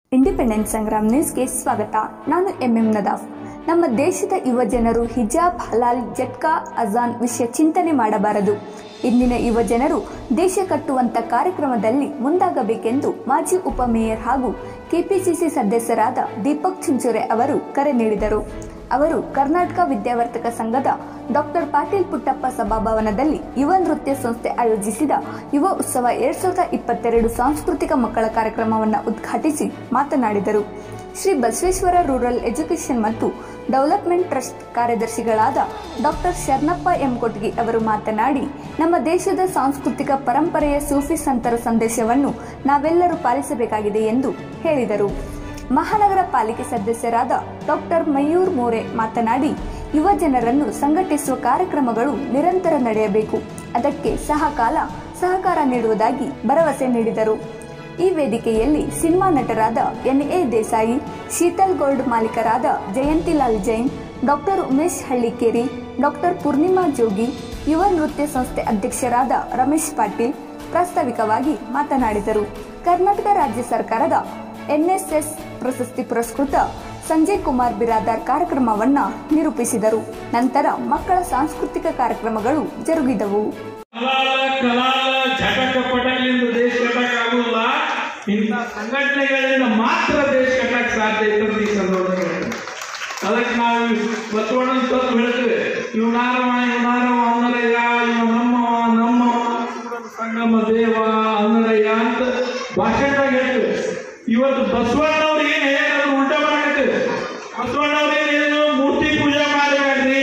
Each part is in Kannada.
ಇಂಡಿಪೆಂಡೆನ್ಸ್ ಸಂಗ್ರಾಮ್ ನ್ಯೂಸ್ಗೆ ಸ್ವಾಗತ ನಾನು ಎಂಎಂ ನದಾಫ್ ನಮ್ಮ ದೇಶದ ಯುವ ಜನರು ಹಿಜಾಬ್ ಹಲಾಲ್ ಜಟ್ಕಾ ಅಜಾನ್ ವಿಷಯ ಚಿಂತನೆ ಮಾಡಬಾರದು ಇಂದಿನ ಯುವ ಜನರು ದೇಶ ಕಟ್ಟುವಂತ ಕಾರ್ಯಕ್ರಮದಲ್ಲಿ ಮುಂದಾಗಬೇಕೆಂದು ಮಾಜಿ ಉಪಮೇಯರ್ ಹಾಗೂ ಕೆಪಿಸಿಸಿ ಸದಸ್ಯರಾದ ದೀಪಕ್ ಚಿಂಚೋರೆ ಅವರು ಕರೆ ನೀಡಿದರು ಅವರು ಕರ್ನಾಟಕ ವಿದ್ಯಾವರ್ತಕ ಸಂಘದ ಡಾಕ್ಟರ್ ಪಾಟೀಲ್ ಪುಟ್ಟಪ್ಪ ಸಭಾಭವನದಲ್ಲಿ ಯುವ ನೃತ್ಯ ಸಂಸ್ಥೆ ಆಯೋಜಿಸಿದ ಯುವ ಉತ್ಸವ ಎರಡ್ ಸಾವಿರದ ಇಪ್ಪತ್ತೆರಡು ಸಾಂಸ್ಕೃತಿಕ ಮಕ್ಕಳ ಕಾರ್ಯಕ್ರಮವನ್ನು ಉದ್ಘಾಟಿಸಿ ಮಾತನಾಡಿದರು ಶ್ರೀ ಬಸವೇಶ್ವರ ರೂರಲ್ ಎಜುಕೇಷನ್ ಮತ್ತು ಡೆವಲಪ್ಮೆಂಟ್ ಟ್ರಸ್ಟ್ ಕಾರ್ಯದರ್ಶಿಗಳಾದ ಡಾಕ್ಟರ್ ಶರಣಪ್ಪ ಎಂ ಕೊಟ್ಗಿ ಅವರು ಮಾತನಾಡಿ ನಮ್ಮ ದೇಶದ ಸಾಂಸ್ಕೃತಿಕ ಪರಂಪರೆಯ ಸೂಫಿ ಸಂತರ ಸಂದೇಶವನ್ನು ನಾವೆಲ್ಲರೂ ಪಾಲಿಸಬೇಕಾಗಿದೆ ಎಂದು ಹೇಳಿದರು ಮಹಾನಗರ ಪಾಲಿಕೆ ಸದಸ್ಯರಾದ ಡಾಕ್ಟರ್ ಮಯೂರ್ ಮೋರೆ ಮಾತನಾಡಿ ಯುವ ಜನರನ್ನು ಸಂಘಟಿಸುವ ಕಾರ್ಯಕ್ರಮಗಳು ನಿರಂತರ ನಡೆಯಬೇಕು ಅದಕ್ಕೆ ಸಹಕಾಲ ಸಹಕಾರ ನೀಡುವುದಾಗಿ ಭರವಸೆ ನೀಡಿದರು ಈ ವೇದಿಕೆಯಲ್ಲಿ ಸಿನಿಮಾ ನಟರಾದ N A Desai Sheetal gold ಮಾಲೀಕರಾದ ಜಯಂತಿಲಾಲ್ ಜೈನ್ ಡಾಕ್ಟರ್ ಉಮೇಶ್ ಹಳ್ಳಿಕೇರಿ ಡಾಕ್ಟರ್ ಪೂರ್ಣಿಮಾ ಜೋಗಿ ಯುವ ನೃತ್ಯ ಸಂಸ್ಥೆ ಅಧ್ಯಕ್ಷರಾದ ರಮೇಶ್ ಪಾಟೀಲ್ ಪ್ರಾಸ್ತಾವಿಕವಾಗಿ ಮಾತನಾಡಿದರು ಕರ್ನಾಟಕ ರಾಜ್ಯ ಸರ್ಕಾರದ ಎನ್ಎಸ್ಎಸ್ ಪ್ರಶಸ್ತಿ ಪುರಸ್ಕೃತ ಸಂಜಯ್ ಕುಮಾರ್ ಬಿರಾದಾರ್ ಕಾರ್ಯಕ್ರಮವನ್ನ ನಿರೂಪಿಸಿದರು ನಂತರ ಮಕ್ಕಳ ಸಾಂಸ್ಕೃತಿಕ ಕಾರ್ಯಕ್ರಮಗಳು ಜರುಗಿದವು ಕಲಾಲ ಕಲಾಲ ಝಟಕ ಪಟಕಲಿಂದ ದೇಶ ಕಟ್ಟಕ್ ಆಗುಲ್ಲ ಇಂಥ ಸಂಘಟನೆಗಳಿಂದ ಮಾತ್ರ ದೇಶ ಕಟ್ಟಕ್ ಸಾಧ್ಯ ಇರ್ತದೆ ಈ ಸಂದರ್ಭದಲ್ಲಿ ಅದಕ್ಕೆ ನಾವು ಬಸವಣ್ಣನ ತತ್ವ ಹೇಳ್ತೇವೆ ಇವನಾರವ ಇವನಾರವ ಅನ್ನರಯ್ಯ ಇವ ನಮ್ಮವ ನಮ್ಮವ ಸಂಗಮ ದೇವ ಅನ್ನರಯ್ಯ ಅಂತ ಭಾಷಣದಾಗ ಹೇಳ್ತೇವೆ ಇವತ್ತು ಬಸವಣ್ಣವ್ರು ಏನು ಹೇಳೋದು ಉಲ್ಟ ಮಾಡಕ್ಕೆ ಬಸವಣ್ಣವ್ರು ಏನು ಹೇಳಿದ್ರು ಮೂರ್ತಿ ಪೂಜೆ ಮಾಡಬೇಡ್ರಿ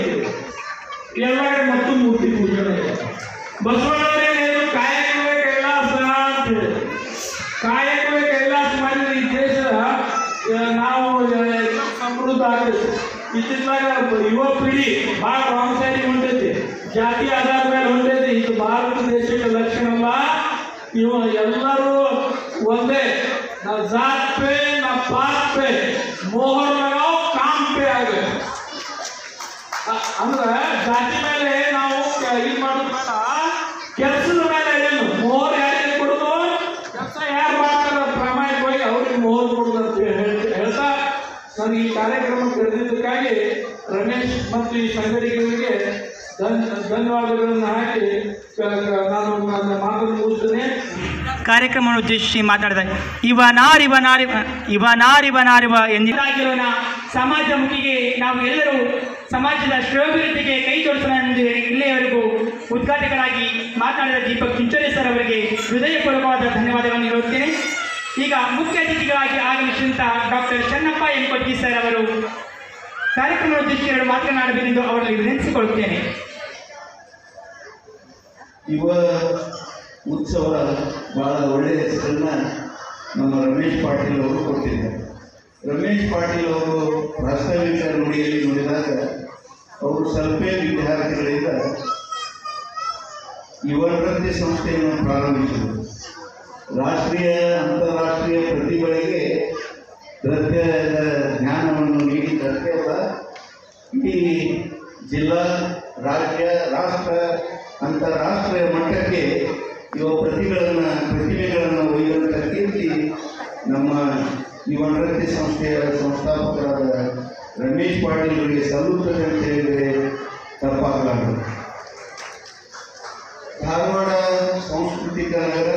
ಎಲ್ಲ ಕಡೆ ಮತ್ತು ಮೂರ್ತಿ ಪೂಜೆ ಬಸವಣ್ಣವರೇ ಏನು ಕಾಯಕವೇ ಕೈಲಾಸ ಅಂತ ಹೇಳಿ ಕಾಯಕವೇ ಕೈಲಾಸ ಮಾಡಿದ್ರೆ ಈ ದೇಶ ಆ, ನಾವು ಆ, ಇನ್ನೂ ಸಮೃದ್ಧ ಆಗ್ತೈತೆ ಇತ್ತಿತ್ತಲಾಗ ಯುವ ಪೀಳಿ ಭಾಳ ರಾಂಗ್ ಸೈಡ್ ಹೊಂಟೈತಿ ಜಾತಿ ಆಧಾರ ಮೇಲೆ ಹೊಂಟೈತಿ ಇದು ಭಾರತ ದೇಶಕ್ಕೆ ಲಕ್ಷಣ ಅಲ್ಲ ಇವ ಎಲ್ಲರೂ ಒಂದೇ ನಾ ಜಾತ್ ಪೇ ನಾ ಪಾತ್ ಪೇ ಮೋಹರ್ ಲಗಾವ್ ಕಾಮ್ ಪೇ ಆಗಬೇಕು ಅ- ಅಂದ್ರೆ ಜಾತಿ ಮೇಲೆ ನಾವು ಕ- ಇದು ಮಾಡೋದು ಬೇಡ ಕೆಲಸದ ಮೇಲೆ ಏನು ಮೋಹರ್ ಯಾರಿಗೆ ಕೊಡೋದು ಕೆಲಸ ಯಾರು ಮಾಡ್ತಾರ ಪ್ರಾಮಾಣಿಕವಾಗಿ ಅವ್ರಿಗೆ ಮೋಹರ್ ಕೊಡೋದು ಅಂತ ಹೇಳ್- ಹೇಳ್ತಾ ನಾನು ಈ ಕಾರ್ಯಕ್ರಮ ಕರೆದಿದ್ದಕ್ಕಾಗಿ ರಮೇಶ್ ಮತ್ತು ಈ ಸಂಘಟಕರಿಗೆ ಧನ್ ಧನ್ಯವಾದಗಳನ್ನು ಹಾಕಿ ಕ- ಕ- ನಾನು ನನ್ನ ಮಾತನ್ನು ಮುಗಿಸ್ತೇನೆ ಕಾರ್ಯಕ್ರಮವನ್ನು ಉದ್ದೇಶಿಸಿ ಮಾತಾಡಿದ ಇವನಾರ್ ಇವನಾರ್ ಇವನಾರ್ ಇವನಾರಿವ ಎಂದಿರಾಗಿರೋಣ ಸಮಾಜಮುಖಿಗೆ ನಾವು ಎಲ್ಲರೂ ಸಮಾಜದ ಶ್ರೇಯೋಭಿವೃದ್ಧಿಗೆ ಕೈ ಜೋಡಿಸೋಣ ಎಂದು ಇಲ್ಲಿಯವರೆಗೂ ಉದ್ಘಾಟಕರಾಗಿ ಮಾತನಾಡಿದ ದೀಪಕ್ ಚಿಂಚೋಳಿ ಸರ್ ಅವರಿಗೆ ಹೃದಯಪೂರ್ವಕವಾದ ಧನ್ಯವಾದಗಳನ್ನು ನೀಡುತ್ತೇನೆ ಈಗ ಮುಖ್ಯ ಅತಿಥಿಗಳಾಗಿ ಆಗಮಿಸಿದಂಥ doctor Sharanappa M Kotti sir ಅವರು ಕಾರ್ಯಕ್ರಮದ ಉದ್ದೇಶಿಸಿ ಎರಡು ಮಾತನಾಡಬೇಕೆಂದು ಅವರಲ್ಲಿ ವಿನಂತಿಸಿಕೊಳ್ಳುತ್ತೇನೆ ಯುವ ಉತ್ಸವ ಬಹಳ ಒಳ್ಳೆಯ ಹೆಸರನ್ನ ನಮ್ಮ ರಮೇಶ್ ಪಾಟೀಲ್ ಅವರು ಕೊಟ್ಟಿದ್ದಾರೆ ರಮೇಶ್ ಪಾಟೀಲ್ ಅವರು ಪ್ರಾಸ್ತಾವಿಕ ನುಡಿಯಲ್ಲಿ ನೋಡಿದಾಗ ಅವರು ಸ್ವಲ್ಪ ವಿದ್ಯಾರ್ಥಿಗಳಿಂದ ಯುವ ನೃತ್ಯ ಸಂಸ್ಥೆಯನ್ನು ಪ್ರಾರಂಭಿಸಿದರು ರಾಷ್ಟ್ರೀಯ ಅಂತಾರಾಷ್ಟ್ರೀಯ ಪ್ರತಿಭೆಗಳಿಗೆ ನೃತ್ಯದ ಜ್ಞಾನವನ್ನು ನೀಡಿದ್ದಷ್ಟೇ ಅಲ್ಲ ಇಡೀ ಜಿಲ್ಲಾ ರಾಜ್ಯ ರಾಷ್ಟ್ರ ಅಂತಾರಾಷ್ಟ್ರೀಯ ಮಟ್ಟಕ್ಕೆ ಯುವ ಪ್ರತಿಗಳನ್ನು ಪ್ರತಿಭೆಗಳನ್ನು ಒಯ್ಯುವಂಥ ಕೀರ್ತಿ ನಮ್ಮ ಯುವ ನೃತ್ಯ ಸಂಸ್ಥೆಯ ಸಂಸ್ಥಾಪಕರಾದ ರಮೇಶ್ ಪಾಟೀಲ್ ಅವರಿಗೆ ಸಲ್ಲುತ್ತದೆ ಅಂತ ಹೇಳಿದರೆ ತಪ್ಪಾಗಲಾರದು ಧಾರವಾಡ ಸಾಂಸ್ಕೃತಿಕ ನಗರ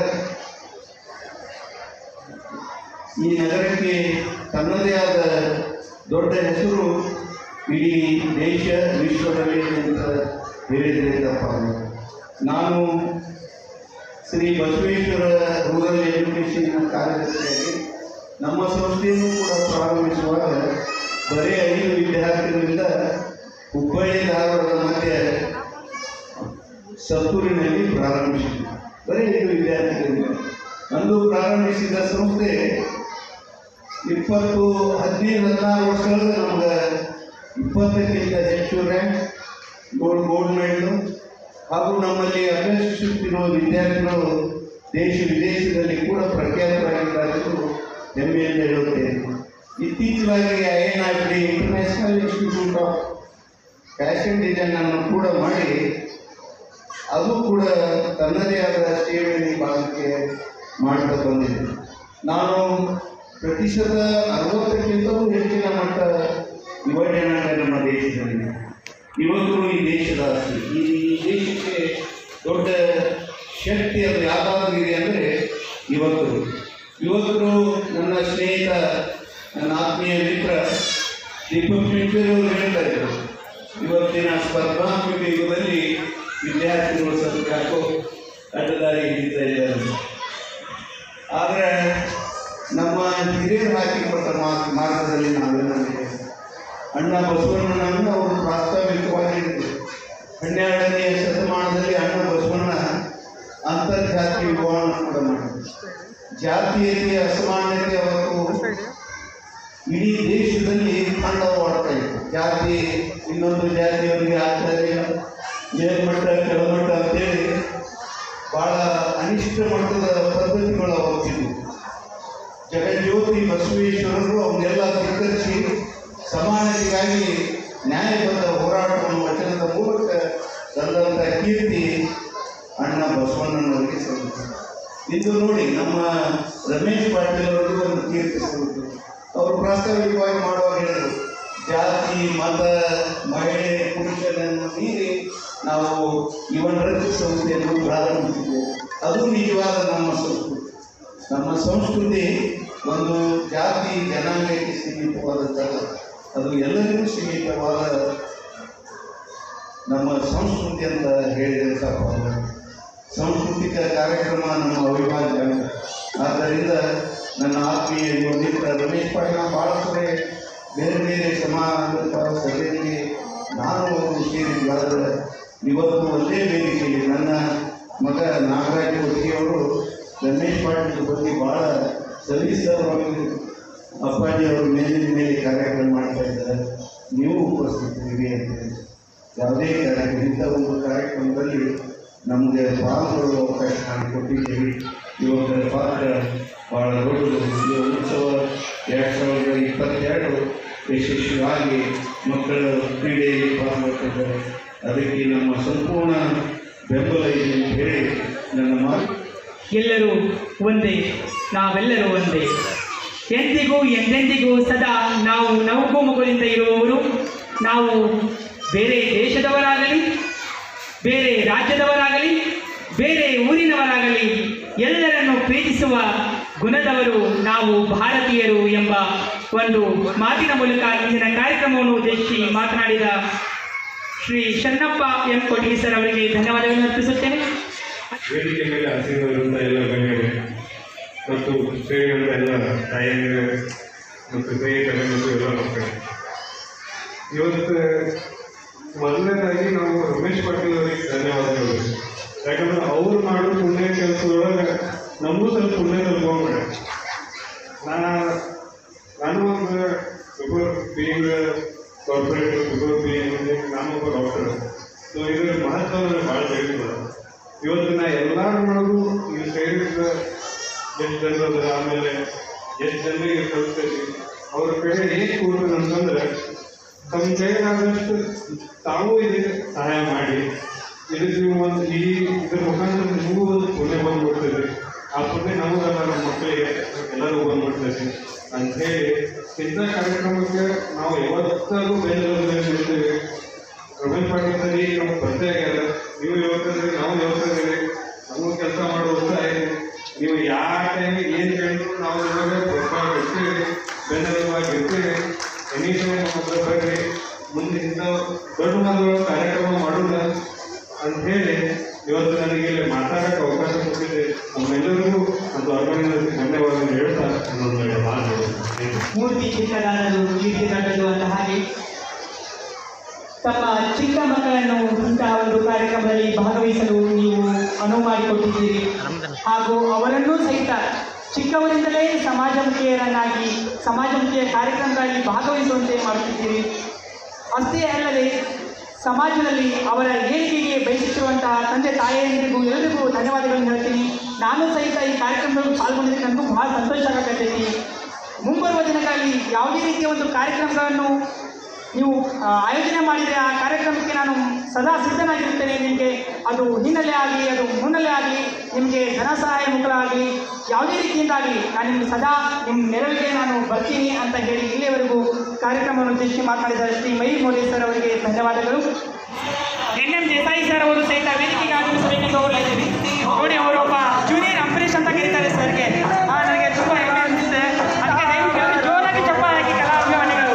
ಈ ನಗರಕ್ಕೆ ತನ್ನದೇ ಆದ ದೊಡ್ಡ ಹೆಸರು ಇಡೀ ದೇಶ ವಿಶ್ವದಲ್ಲಿ ಅಂತ ಹೇಳಿದರೆ ತಪ್ಪಾಗಲ್ಲ ನಾನು ಶ್ರೀ ಬಸವೇಶ್ವರ ರೂರಲ್ ಎಜುಕೇಷನ್ ಕಾರ್ಯದರ್ಶಿಯಾಗಿ ನಮ್ಮ ಸಂಸ್ಥೆಯನ್ನು ಕೂಡ ಪ್ರಾರಂಭಿಸುವಾಗ ಬರೀ ಐದು ವಿದ್ಯಾರ್ಥಿಗಳಿಂದ ಹುಬ್ಬಳ್ಳಿ ಧಾರವಾಡದ ಮಧ್ಯೆ ಸತ್ತೂರಿನಲ್ಲಿ ಪ್ರಾರಂಭಿಸಿದ್ವಿ ಬರೀ ಐದು ವಿದ್ಯಾರ್ಥಿಗಳಿಂದ ಅಂದು ಪ್ರಾರಂಭಿಸಿದ ಸಂಸ್ಥೆ ಇಪ್ಪತ್ತು ಹದಿನೈದು ಹದಿನಾರು ವರ್ಷಗಳಲ್ಲಿ ನಮ್ಗೆ ಇಪ್ಪತ್ತಕ್ಕಿಂತ ಹೆಚ್ಚು ರ್ಯಾಂಕ್ ಗೋಲ್ಡ್ ಗೋಲ್ಡ್ ಮೆಡಲು ಹಾಗೂ ನಮ್ಮಲ್ಲಿ ಅಭ್ಯಸಿಸುತ್ತಿರುವ ವಿದ್ಯಾರ್ಥಿಗಳು ದೇಶ ವಿದೇಶದಲ್ಲಿ ಕೂಡ ಪ್ರಖ್ಯಾತರಾಗಿದ್ದಾರೆ ಎಂದು ಹೆಮ್ಮೆಯಿಂದ ಹೇಳುತ್ತೇನೆ ಇತ್ತೀಚೆಗಾಗಿ I N R D international institute of fashion design ಅನ್ನು ಕೂಡ ಮಾಡಿ ಅದು ಕೂಡ ತನ್ನದೇ ಆದ ಸೇವೆಯನ್ನು ಬಾಳಕ್ಕೆ ಮಾಡ್ತಾ ಬಂದಿದೆ ನಾನು ಪ್ರತಿಶತ ಅರವತ್ತಕ್ಕಿಂತಲೂ ಹೆಚ್ಚಿನ ಮಟ್ಟ ಯುವ ಜನಾಂಗ ನಮ್ಮ ದೇಶದಲ್ಲಿ ಇವತ್ತು ಈ ದೇಶದ ಆಸ್ತಿ ಈ ಈ ದೇಶಕ್ಕೆ ದೊಡ್ಡ ಶಕ್ತಿ ಅದು ಯಾವ್ದಾದ್ರು ಇದೆ ಅಂದರೆ ಯುವಕರು ಯುವಕರು ನನ್ನ ಸ್ನೇಹಿತ ನನ್ನ ಆತ್ಮೀಯ ಮಿತ್ರ ದೀಪಕ್ ಮಿಂಚೂರಿ ಅವರು ಹೇಳ್ತಾ ಇದ್ರು ಇವತ್ತಿನ ಸ್ಪರ್ಧಾತ್ಮಕ ಯುಗದಲ್ಲಿ ವಿದ್ಯಾರ್ಥಿಗಳು ಸ್ವಲ್ಪ ಯಾಕೋ ಅಡ್ಡದಾರಿ ಹಿಡಿತಾ ಇದ್ದಾರೆ ಆದರೆ ನಮ್ಮ ಹಿರಿಯರು ಹಾಕಿಕೊಟ್ಟ ಮಾ- ಮಾರ್ಗದಲ್ಲಿ ನಾವೆಲ್ಲ ನಡೆಯೋದು. ಅಣ್ಣ ಬಸವಣ್ಣನನ್ನು ಅವರು ಪ್ರಾಸ್ತಾವಿಕವಾಗಿ ಹೇಳಿದರು ಹನ್ನೆರಡನೆಯ ಶತಮಾನದಲ್ಲಿ ಅಣ್ಣ ಬಸವಣ್ಣ ಅಂತರ್ಜಾತಿ ವಿವಾಹವನ್ನು ಕೂಡ ಮಾಡಿದರು ಜಾತೀಯತೆಯ ಅಸಮಾನತೆ ಅವತ್ತು ಇಡೀ ದೇಶದಲ್ಲಿ ತಾಂಡವವಾಡ್ತಾ ಇತ್ತು ಜಾತಿ ಇನ್ನೊಂದು ಜಾತಿಯವರಿಗೆ ಆಚಾರ್ಯ ಮೇಲ್ಮಟ್ಟ ಕೆಳಮಟ್ಟ ಅಂತೇಳಿ ಬಹಳ ಅನಿಷ್ಟ ಮಟ್ಟದ ಪದ್ಧತಿಗಳು ಅವತ್ತಿದ್ವು ಜಗಜ್ಯೋತಿ ಬಸವೇಶ್ವರರು ಅವನ್ನೆಲ್ಲ ಧಿಕ್ಕರಿಸಿ ಸಮಾನತೆಗಾಗಿ ನ್ಯಾಯಬದ್ಧ ಹೋರಾಟವನ್ನು ವಚನದ ಮೂಲಕ ತಂದಂಥ ಕೀರ್ತಿ ಅಣ್ಣ ಬಸವಣ್ಣನವರಿಗೆ ಸಲ್ಲಿತು ಇಂದು ನೋಡಿ ನಮ್ಮ ರಮೇಶ್ ಪಾಟೀಲ್ ಅವರಿಗೂ ಒಂದು ಕೀರ್ತಿ ಸಲ್ಲಿತು ಅವರು ಪ್ರಾಸ್ತಾವಿಕವಾಗಿ ಮಾಡುವಾಗ ಹೇಳಿದರು ಜಾತಿ ಮತ ಮಹಿಳೆ ಪುರುಷನನ್ನು ಮೀರಿ ನಾವು ಇವನ್ ರದ್ದು ಸಂಸ್ಥೆಯನ್ನು ಪ್ರಾರಂಭಿಸಿದ್ದೇವೆ ಅದು ನಿಜವಾದ ನಮ್ಮ ಸಂಸ್ಕೃತಿ ನಮ್ಮ ಸಂಸ್ಕೃತಿ ಒಂದು ಜಾತಿ ಜನಾಂಗಕ್ಕೆ ಸೀಮಿತವಾದದ್ದಲ್ಲ ಅದು ಎಲ್ಲರಿಗೂ ಸೀಮಿತವಾದ ನಮ್ಮ ಸಂಸ್ಕೃತಿ ಅಂತ ಹೇಳಿದರೆ ತಪ್ಪಾಗಲ್ಲ ಸಾಂಸ್ಕೃತಿಕ ಕಾರ್ಯಕ್ರಮ ನಮ್ಮ ಅವಿಭಾಜ್ಯ ಅಂಗ ಆದ್ದರಿಂದ ನನ್ನ ಆತ್ಮೀಯ ಯುವ ಮಿತ್ರ ರಮೇಶ್ ಪಾಟೀಲ ಭಾಳ ಕಡೆ ಬೇರೆ ಬೇರೆ ಸಮಾರಂಭ ಸಭೆಯಲ್ಲಿ ನಾನು ಅವರು ಸೇರಿದ್ವಿ ಆದರೆ ಇವತ್ತು ಒಂದೇ ವೇದಿಕೆಯಲ್ಲಿ ನನ್ನ ಮಗ ನಾಗರಾಜ್ ಅವರು ರಮೇಶ್ ಪಾಟೀಲ್ ಬಗ್ಗೆ ಭಾಳ ಸವಿಸ್ತರವಾಗಿ ಅಪ್ಪಾಜಿ ಅವರು ಮೇಲಿನ ಮೇಲೆ ಕಾರ್ಯಕ್ರಮ ಮಾಡ್ತಾ ಇದ್ದಾರೆ ನೀವು ಉಪಸ್ಥಿತಿರಿ ಅಂತ ಹೇಳಿ. ಯಾವುದೇ ಕಾರ್ಯಕ್ರಮ ಇಂಥ ಒಂದು ಕಾರ್ಯಕ್ರಮದಲ್ಲಿ ನಮಗೆ ಪಾಲ್ಗೊಳ್ಳುವ ಅವಕಾಶ ಮಾಡಿಕೊಟ್ಟಿದ್ದೀವಿ ಯುವಕರ ಪಾತ್ರ ಭಾಳ ದೊಡ್ಡದು ಈ ಉತ್ಸವ ಎರಡು ಸಾವಿರದ ಇಪ್ಪತ್ತೆರಡು ಯಶಸ್ವಿಯಾಗಿ ಮಕ್ಕಳ ಕ್ರೀಡೆಯಲ್ಲಿ ಪಾಲ್ಗೊಳ್ತಿದ್ದಾರೆ ಅದಕ್ಕೆ ನಮ್ಮ ಸಂಪೂರ್ಣ ಬೆಂಬಲ ಇದೆ ಅಂತ ಹೇಳಿ ನನ್ನ ಮಾತು ಎಲ್ಲರೂ ಒಂದೇ ನಾವೆಲ್ಲರೂ ಒಂದೇ ಎಂದಿಗೂ ಎಂದೆಂದಿಗೂ ಸದಾ ನಾವು ನೌಕು ಮಗುವಿಂದ ಇರುವವರು ನಾವು ಬೇರೆ ದೇಶದವರಾಗಲಿ ಬೇರೆ ರಾಜ್ಯದವರಾಗಲಿ ಬೇರೆ ಊರಿನವರಾಗಲಿ ಎಲ್ಲರನ್ನು ಪ್ರೀತಿಸುವ ಗುಣದವರು ನಾವು ಭಾರತೀಯರು ಎಂಬ ಒಂದು ಮಾತಿನ ಮೂಲಕ ಇಂದಿನ ಕಾರ್ಯಕ್ರಮವನ್ನು ಉದ್ದೇಶಿಸಿ ಮಾತನಾಡಿದ ಶ್ರೀ ಶರಣಪ್ಪ ಎಂ ಕೊಟ್ಗಿ ಸರ್ ಅವರಿಗೆ ಧನ್ಯವಾದಗಳನ್ನು ಅರ್ಪಿಸುತ್ತೇನೆ ವೇದಿಕೆ ಮೇಲೆ ಹಸಿರುವಂಥ ಎಲ್ಲ ಗಣ್ಯರು ಮತ್ತು ಸೇರಿದಂಥ ಎಲ್ಲ ತಾಯಂದಿರು ಮತ್ತು ಸ್ನೇಹಿತರು ಮತ್ತು ಎಲ್ಲ ಮಕ್ಕಳು ಇವತ್ತು ಮೊದಲನೇದಾಗಿ ನಾವು ರಮೇಶ್ ಪಾಟೀಲ್ ಅವರಿಗೆ ಧನ್ಯವಾದಗಳು ಯಾಕಂದ್ರೆ ಅವ್ರು ಮಾಡೋ ಪುಣ್ಯ ಕೆಲಸದೊಳಗೆ ನಮಗೂ ಸ್ವಲ್ಪ ಪುಣ್ಯ ತಲ್ಕೊಂಡ್ಬಿಡ ನಾನು ನಾನು ಒಂದು sugar being corporate sugar being ನಾನು ಒಬ್ಬ ಡಾಕ್ಟರ್ ಸೊ ಇದ್ರ ಮಹತ್ವ ನನಗೆ ಭಾಳ ತಿಳಿದಿಲ್ಲ ಇವತ್ತು ನಾ ಎಲ್ಲಾರು ಮಾಡೋದು ಈಗ ಸೇರಿದ ಎಷ್ಟು ಜನರು ಅದಾರ ಆಮೇಲೆ ಎಷ್ಟು ಜನರಿಗೆ ಕಲಿಸ್ತೈತಿ ಅವ್ರ ಕಡೆ ಹೇಗೆ ಕೂರ್ಬೇಕು ಅಂತಂದ್ರೆ ತಮ್ಮ ಕೈಲಾದಷ್ಟು ತಾವು ಇದಕ್ಕೆ ಸಹಾಯ ಮಾಡಿ ಇದಕ್ಕೆ ನೀವು ಒಂದು ಈ ಇದ್ರ ಮುಖಾಂತರ ನಿಮಗೂ ಒಂದು ಪುಣ್ಯ ಬಂದ್ಬಿಡ್ತದೆ ಆ ಪುಣ್ಯ ನಮಗಲ್ಲ ನಮ್ಮ ಮಕ್ಕಳಿಗೆ ಎಲ್ಲರಿಗೂ ಬಂದ್ಬಿಡ್ತೈತಿ ಅಂತ ಹೇಳಿ ಇಂಥ ಕಾರ್ಯಕ್ರಮಕ್ಕೆ ನಾವು ಯಾವತ್ತಾಗೂ ಬೆಂಗಳೂರಿನಲ್ಲಿ ರಮೇಶ್ ಪಾಟೀಲ್ ಸರ್ ಈಗ ನಮ್ಗೆ ಪರಿಚಯ ಆಗ್ಯಾರ ನೀವು ಯುವಕರಿಗೆ ನಾವು ಯುವಕರಿಗೆ ನಮಗೂ ಕೆಲಸ ಮಾಡೋ ಉತ್ಸಾಹ ಇದೆ ನೀವು ಯಾವ ಟೈಮಿಗೆ ಏನು ಕೇಳಿದ್ರು ನಾವು ನಿಮಗೆ ಪ್ರೋತ್ಸಾಹ ಕೊಡ್ತೀವಿ ಬೆನ್ನೆಲುಬಾಗಿ ಇರ್ತೀವಿ ಎನಿ ಟೈಮ್ ನಮ್ಮ ಹತ್ರ ಬರ್ರಿ ಮುಂದೆ ಇಂಥ ದೊಡ್ಡ ಮದುವೆ ಕಾರ್ಯಕ್ರಮ ಮಾಡೋಣ ಅಂತ ಹೇಳಿ ಇವತ್ತು ನನಗೆ ಇಲ್ಲಿ ಮಾತಾಡೋಕ್ಕೆ ಅವಕಾಶ ಕೊಟ್ಟಿದೆ ನಮ್ಮೆಲ್ಲರಿಗೂ ಒಂದು ಆರ್ಗನೈಸೇಷನ್ ಧನ್ಯವಾದ ಹೇಳ್ತಾ ನನ್ನ ಮಾತು ಮೂರ್ತಿ ಚಿಕ್ಕದಾದದು ಕೀರ್ತಿ ದೊಡ್ಡದು ಅಂತ ಹಾಗೆ ತಮ್ಮ ಚಿಕ್ಕ ಮಕ್ಕಳನ್ನು ಇಂತಹ ಒಂದು ಕಾರ್ಯಕ್ರಮದಲ್ಲಿ ಭಾಗವಹಿಸಲು ನೀವು ಅನುವು ಮಾಡಿಕೊಟ್ಟಿದ್ದೀರಿ ಹಾಗೂ ಅವರನ್ನೂ ಸಹಿತ ಚಿಕ್ಕವರಿಂದಲೇ ಸಮಾಜಮುಖಿಯರನ್ನಾಗಿ ಸಮಾಜಮುಖಿಯ ಕಾರ್ಯಕ್ರಮಗಳಲ್ಲಿ ಭಾಗವಹಿಸುವಂತೆ ಮಾಡುತ್ತಿದ್ದೀರಿ ಅಷ್ಟೇ ಅಲ್ಲದೆ ಸಮಾಜದಲ್ಲಿ ಅವರ ಏಳಿಗೆಗೆ ಬಯಸುತ್ತಿರುವಂತಹ ತಂದೆ ತಾಯಿಯರಿಗೂ ಎಲ್ಲರಿಗೂ ಧನ್ಯವಾದಗಳನ್ನು ಹೇಳ್ತೀನಿ ನಾನು ಸಹಿತ ಈ ಕಾರ್ಯಕ್ರಮದಲ್ಲಿ ಪಾಲ್ಗೊಂಡಿದ್ದಕ್ಕೆ ನನಗೂ ಬಹಳ ಸಂತೋಷ ಆಗತೈತಿ ಮುಂಬರುವ ದಿನಗಳಲ್ಲಿ ಯಾವುದೇ ರೀತಿಯ ಒಂದು ಕಾರ್ಯಕ್ರಮಗಳನ್ನು ನೀವು ಆ, ಆಯೋಜನೆ ಮಾಡಿದರೆ ಆ ಕಾರ್ಯಕ್ರಮಕ್ಕೆ ನಾನು ಸದಾ ಸಿದ್ಧನಾಗಿರುತ್ತೇನೆ ನಿಮಗೆ ಅದು ಹಿನ್ನೆಲೆ ಆಗಲಿ ಅದು ಮುನ್ನೆಲೆ ಆಗಲಿ ನಿಮಗೆ ಧನ ಸಹಾಯ ಮುಖಲಾಗಲಿ ಯಾವುದೇ ರೀತಿಯಿಂದಾಗಲಿ ನಾನು ನಿಮ್ಗೆ ಸದಾ ನಿಮ್ಮ ನೆರವಿಗೆ ನಾನು ಬರ್ತೀನಿ ಅಂತ ಹೇಳಿ ಇಲ್ಲಿಯವರೆಗೂ ಕಾರ್ಯಕ್ರಮವನ್ನು ಉದ್ದೇಶಿಸಿ ಮಾತನಾಡಿದ್ದಾರೆ ಶ್ರೀ ಮೈ ಮೋದಿ ಸರ್ ಅವರಿಗೆ ಧನ್ಯವಾದಗಳು ಎನ್ ಎಂ ದೇಸಾಯಿ ಸರ್ ಅವರು ಸಹಿತ ವೇದಿಕೆಗೆ ಆಗಮಿಸಬೇಕೆಂದು ಕೋರ್ತಾ ಇದ್ದೀವಿ ನೋಡಿ ಅವರು ಒಬ್ಬ ಜೂನಿಯರ್ ಅಂಬರೀಷ್ ಅಂತ ಕರೀತಾರೆ ಸರ್ಗೆ ಆ, ನನಗೆ ತುಂಬ ಹೆಮ್ಮೆ ಅನಿಸುತ್ತೆ ಅದಕ್ಕೆ ದಯವಿಟ್ಟು ಎಲ್ಲರೂ ಜೋರಾಗಿ ಚಪ್ಪಾಳೆ ಹಾಕಿ ಕಲಾ ಅಭಿಮಾನಿಗಳು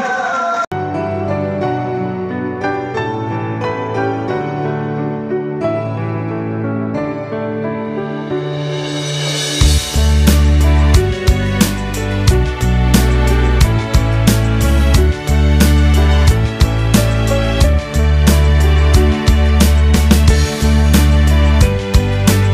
ಿ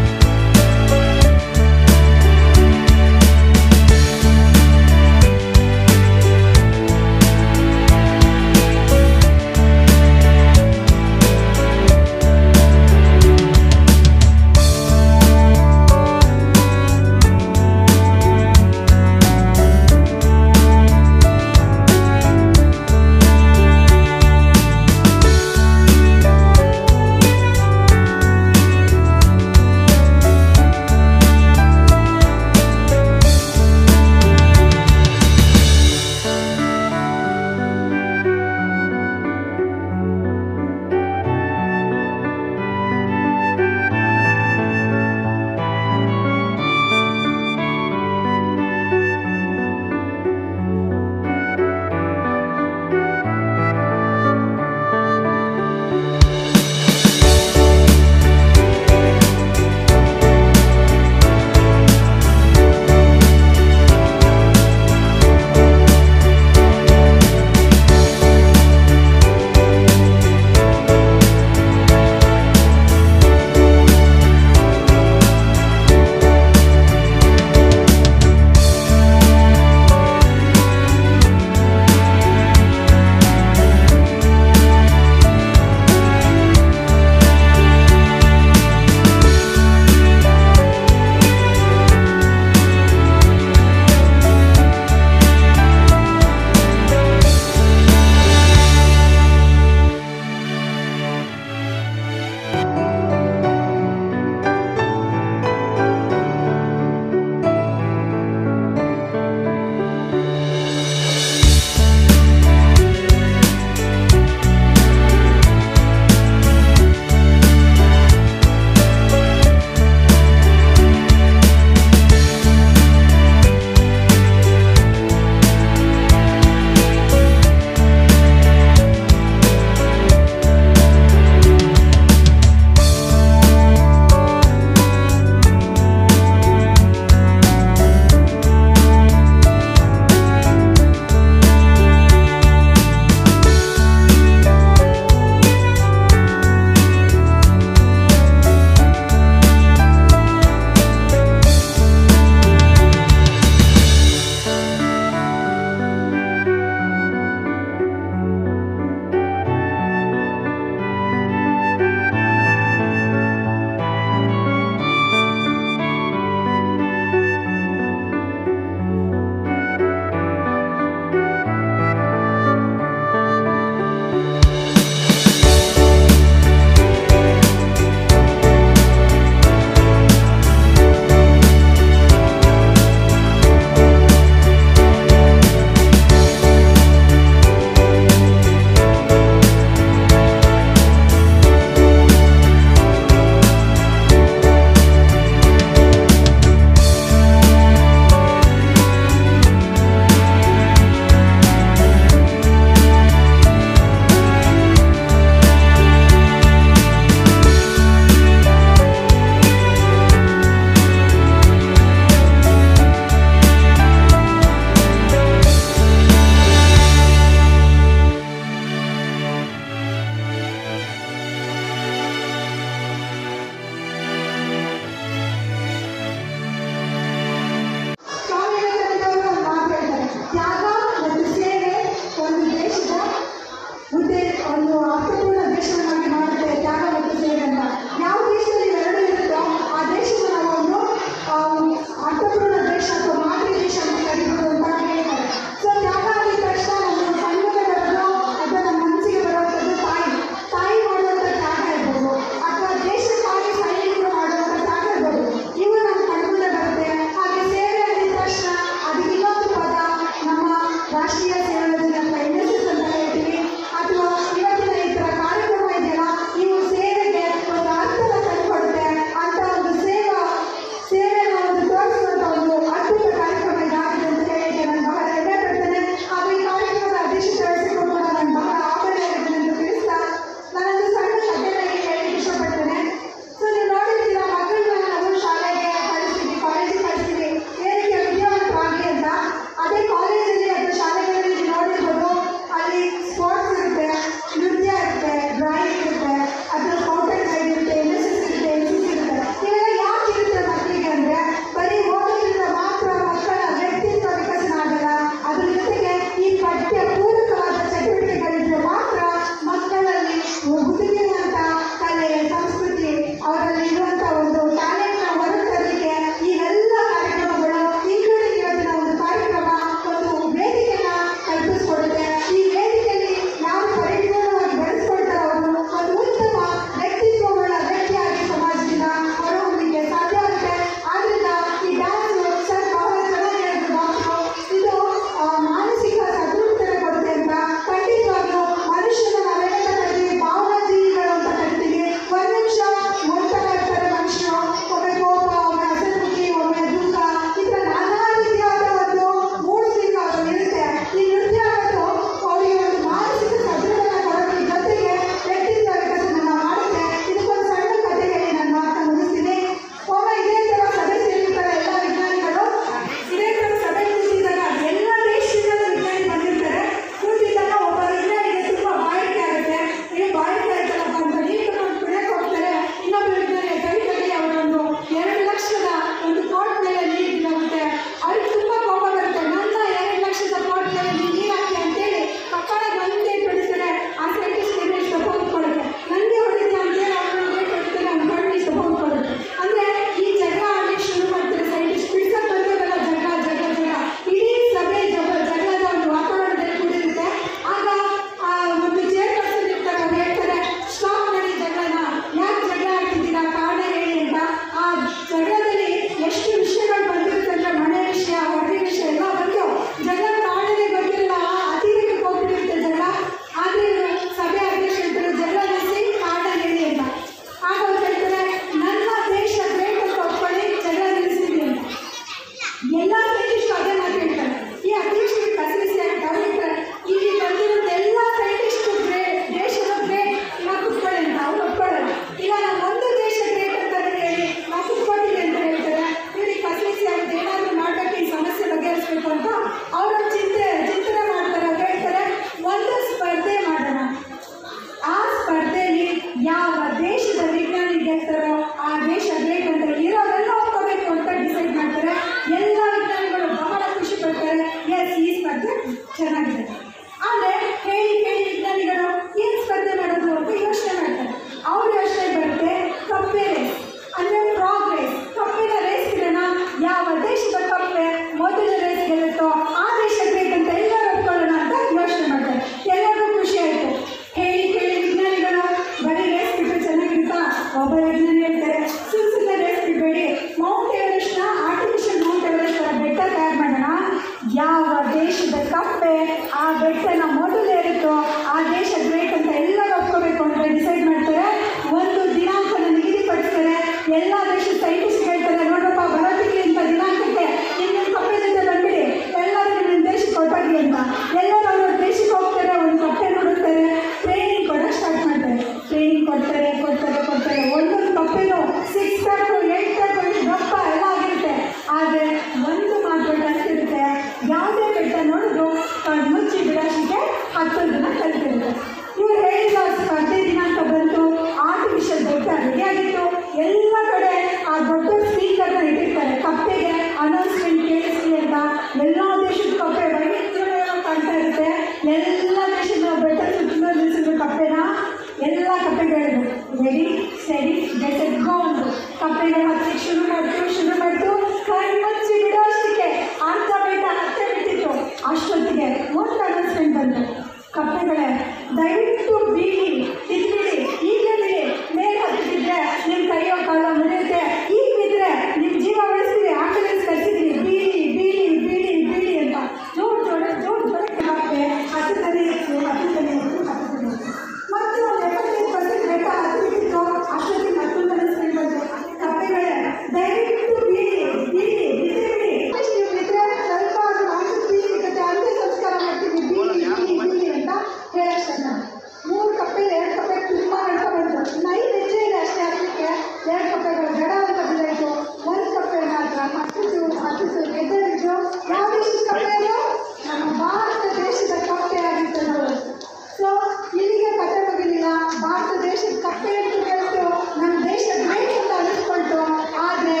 ಎಲ್ಲ ದೇಶದ ಬೆಟ್ಟ ಸುತ್ತಲೂ ನಿಲ್ಲಿಸಿದ್ರು ಕಪ್ಪೆನ ಎಲ್ಲ ಕಪ್ಪೆಗಳಿಗೂ ರೆಡಿ ಸರಿ ಗೆಟ್ ಗೋ ಅಂದ್ರು ಕಪ್ಪೆಗಳು ಹತ್ತಿ ಶುರು ಮಾಡ್ತು ಶುರು ಮಾಡ್ತು ಕೈ ಮುಚ್ಚಿ ಬಿಡೋ ಅಷ್ಟಕ್ಕೆ ಅಂತ ಬೆಟ್ಟ ಹತ್ತೆ ಬಿಟ್ಟಿತ್ತು ಅಷ್ಟೊತ್ತಿಗೆ ಒಂದು ಅನೌನ್ಸ್ಮೆಂಟ್ ಬಂತು ಕಪ್ಪೆಗಳೇ ದಯವಿಟ್ಟು ಬೀಳಿ ಇದ್ಬಿಡಿ ಈಗಲೇ ಬಿಡಿ ಮೇಲೆ ಹತ್ತಿದ್ರೆ ನಿಮ್ಮ ಕೈಯೋ ಕಾಲೋ ಮುರಿಯುತ್ತೆ ಈಗ ಬಿದ್ದರೆ ನಿಮ್ಮ ಜೀವ ಉಳಿಸ್ತೀವಿ ಆಂಬುಲೆನ್ಸ್ ಕಳಿಸಿದ್ರಿ ಬೀಳಿ ಬೀಳಿ ಬೀಳಿ ಬೀಳಿ ಅಂತ ಜೋಡ್ ಜೋಡ ಜೋಡ್ ಬರಕ್ಕೆ ಹಾಕ್ತೆ ಹತ್ತುತ್ತಾನೆ ಇತ್ತು ಹತ್ತುತ್ತಾನೆ ಇತ್ತು ಹತ್ತುತ್ತಾನೆ ಇತ್ತು ಮತ್ತು ಒಂದು ಎಪ್ಪತ್ತೈದು ಪರ್ಸೆಂಟ್ ಬೆಟ್ಟ ಹತ್ತು ಬಿಟ್ಟಿತ್ತು ಅಷ್ಟೊತ್ತಿಗೆ ಮತ್ತೊಂದು ಅನೌನ್ಸ್ಮೆಂಟ್ ಬಂತು ಕಪ್ಪೆಗಳೇ ದಯವಿಟ್ಟು ಬೀಳಿ ಬೀಳಿ ಬಿದ್ದರೆ ಬಿಡಿ ನೀವು ಬಿದ್ದರೆ ಸ್ವಲ್ಪ ಅದು ಮಾನಸಿಕ ಪೀಸ್ ಸಿಗುತ್ತೆ ಅಂತೆ ಸಂಸ್ಕಾರ ಮಾಡ್ತೀವಿ ಬೀಳಿ ಬೀಳಿ ಬೀಳಿ ಅಂತ ಹೇಳೋಷ್ಟನ್ನ ಮೂರು ಕಪ್ಪೆ ಎರಡು ಕಪ್ಪೆ ತುಂಬ ನಡ್ಕೊಂಡು ಬಂತು ಐದು ಹೆಜ್ಜೆ ಇದೆ ಅಷ್ಟೇ ಹತ್ತಕ್ಕೆ ಎರಡು ಕಪ್ಪೆಗಳು ಜಡ ಅಂತ ಬಿದ್ದಾಯಿತು ಒಂದು ಕಪ್ಪೆ ಮಾತ್ರ ಹತ್ತಿತು ಹತ್ತಿತು ಗೆದ್ದಿದ್ದು ಯಾವ ದೇಶದ ಕಪ್ಪೆ ಅದು ನಮ್ಮ ಭಾರತ ದೇಶದ ಕಪ್ಪೆ ಆಗಿತ್ತು ನಾವು ಸೊ ಇಲ್ಲಿಗೆ ಕತೆ ಮುಗಿಲಿಲ್ಲ ಭಾರತ ದೇಶದ ಕಪ್ಪೆ ಅಂತ ಹೇಳ್ತು ನಮ್ಮ ದೇಶ ಗ್ರೇಟ್ ಅಂತ ಅನಿಸ್ಕೊಳ್ತು ಆದರೆ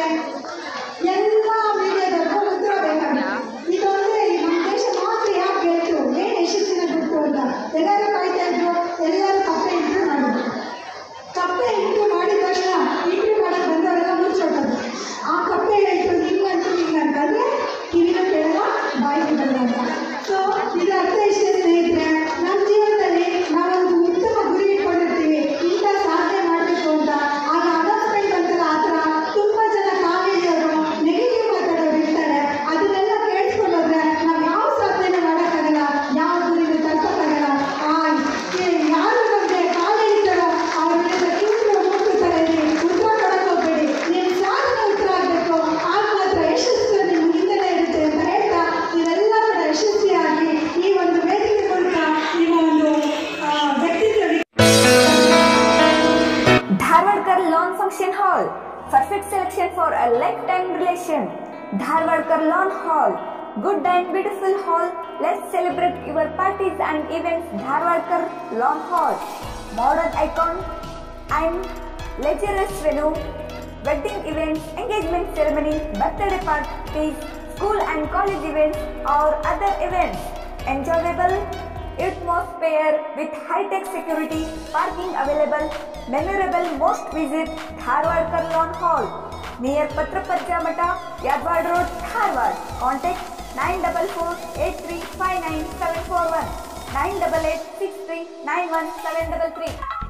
ಎಲ್ಲ ಮೀಡಿಯಾದವ್ರಿಗೂ ಉತ್ತರ ಬೇಕಾಗಿತ್ತು ಇದೊಂದೇ ನಮ್ಮ ದೇಶ ಮಾತ್ರ ಯಾಕೆ ಗೆಲ್ತು ಏನು ಯಶಸ್ಸಿನ ಗುರುತು ಅಂತ ಎಲ್ಲರೂ ಕಾಯ್ತಾ ಇದ್ರು ಎಲ್ಲರೂ ಕಪ್ಪೆ ಇಂಟ್ರ್ಯೂ ಮಾಡಿದ್ರು ಕಪ್ಪೆ ಇಂಟ್ರ್ಯೂ ಮಾಡಿದ ತಕ್ಷಣ ಇಂಟ್ರ್ಯೂ ಮಾಡಕ್ಕೆ ಬಂದವರೆಲ್ಲ ಮುಚ್ಚೋಟರು ಆ ಕಪ್ಪೆ ಹೇಳ್ತು ಹಿಂಗಂತೂ ಹಿಂಗಂತ ಅಂದರೆ ಕಿವಿನ ಕೇಳಲ್ಲ ಬಾಯಿಗೆ ಬರಲ್ಲ ಅಂತ ಸೊ ಇದರ ಅರ್ಥ ಇಷ್ಟೇ ಸ್ನೇಹಿತರೆ ನಮ್ಮ ಜೀವನದಲ್ಲಿ ನಾವೊಂದು ಉತ್ತಮ ಗುರಿ ಇಟ್ಕೊಂಡಿರ್ತೀವಿ ಇಂಥ ಸಾಧನೆ ಮಾಡಬೇಕು ಅಂತ ಆಗ ಅನೌನ್ಸ್ಮೆಂಟ್ ಅಂತಲ್ಲ ಆ ಥರ ತುಂಬ ಜನ ಕಾಲೇಜವರು ನೆಗೆಟಿವ್ ಮಾತಾಡೋರು ಇರ್ತಾರೆ ಅದನ್ನೆಲ್ಲ ಕೇಳಿಸ್ಕೊಂಡೋದ್ರೆ ನಾವು ಯಾವ ಸಾಧನೆ ಮಾಡೋಕ್ಕಾಗಲ್ಲ ಯಾವ ಗುರಿನೂ ತಲುಪಕ್ಕಾಗಲ್ಲ ಆ ಏ- ಯಾರು ನಮಗೆ ಕಾಲೇಜ್ ಇದ್ದಾರೋ ಅವ್ರಿಗೆ ಕಿವಿಗಳು ಮುಟ್ಟುತ್ತಾರೆ ಉತ್ತರ ಕೊಡಕ್ಕೆ ಹೋಗ್ಬೇಡಿ ನಿಮ್ಮ ಸಾಧನೆ ಉತ್ತರ ಆಗಬೇಕು ಆಗ ಮಾತ್ರ ಯಶಸ್ಸು ನಿಮ್ಮ ಹಿಂದೆನೇ ಇರುತ್ತೆ ಅಂತ ಹೇಳ್ತಾ ನೀವೆಲ್ಲ ಕೂಡ ಯಶಸ್ವಿಯಾಗಿ ಈ ಒಂದು ವೇದಿಕೆ ಮೂಲಕ ನಿಮ್ಮ ಒಂದು ಆ, ವ್ಯಕ್ತಿತ್ವ Dharwadkar Lawn Function Hall. Perfect selection for a lifetime relation. Dharwadkar Lawn Hall. Good and beautiful hall. Let's celebrate your parties and events. Dharwadkar Lawn Hall. Modern icon and luxurious venue. Wedding events, engagement ceremony, birthday parties, school and college events or other events. Enjoyable atmosphere with high-tech security, parking available, memorable most visit Dharwad Karlon Hall near Patraparja Mata, Yadwad Road, Dharwad. Contact 944-8359741, 988-6391-733.